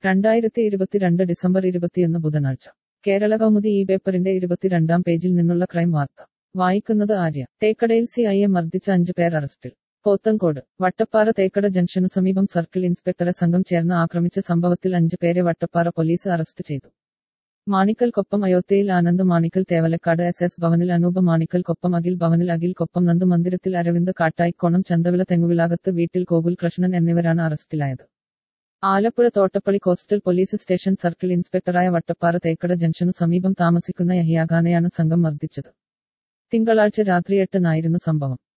രണ്ടായിരത്തി ഇരുപത്തിരണ്ട് ഡിസംബർ ഇരുപത്തിയൊന്ന് ബുധനാഴ്ച കേരള കൗമുദി ഈ പേപ്പറിന്റെ ഇരുപത്തിരണ്ടാം പേജിൽ നിന്നുള്ള ക്രൈം വാർത്ത വായിക്കുന്നത് ആര്യ തേക്കടയിൽ സി ഐയെ മർദ്ദിച്ച അഞ്ചു പേർ അറസ്റ്റിൽ പോത്തൻകോട് വട്ടപ്പാറ തേക്കട ജംഗ്ഷനു സമീപം സർക്കിൾ ഇൻസ്പെക്ടറെ സംഘം ചേർന്ന് ആക്രമിച്ച സംഭവത്തിൽ അഞ്ചു പേരെ വട്ടപ്പാറ പോലീസ് അറസ്റ്റ് ചെയ്തു മാണിക്കൽക്കൊപ്പം അയോധ്യയിൽ ആനന്ദ് മാണിക്കൽ തേവലക്കാട് എസ് എസ് ഭവനിൽ അനൂപ് മാണിക്കൽക്കൊപ്പം അഖിൽ ഭവനിൽ അഖിൽക്കൊപ്പം നന്ദ് മന്ദിരത്തിൽ അരവിന്ദ് കാട്ടായിക്കോണം ചന്തവിള തെങ്ങുവിളാകത്ത് വീട്ടിൽ ഗോകുൽ കൃഷ്ണൻ എന്നിവരാണ് അറസ്റ്റിലായത് Alappuzha Thottappally coastal police station circle ഇൻസ്പെക്ടറായ വട്ടപ്പാറ തേക്കട ജംഗ്ഷനു സമീപം താമസിക്കുന്ന യഹിയാഖാനെയാണ് സംഘം മർദ്ദിച്ചത് തിങ്കളാഴ്ച രാത്രി എട്ടിനായിരുന്നു സംഭവം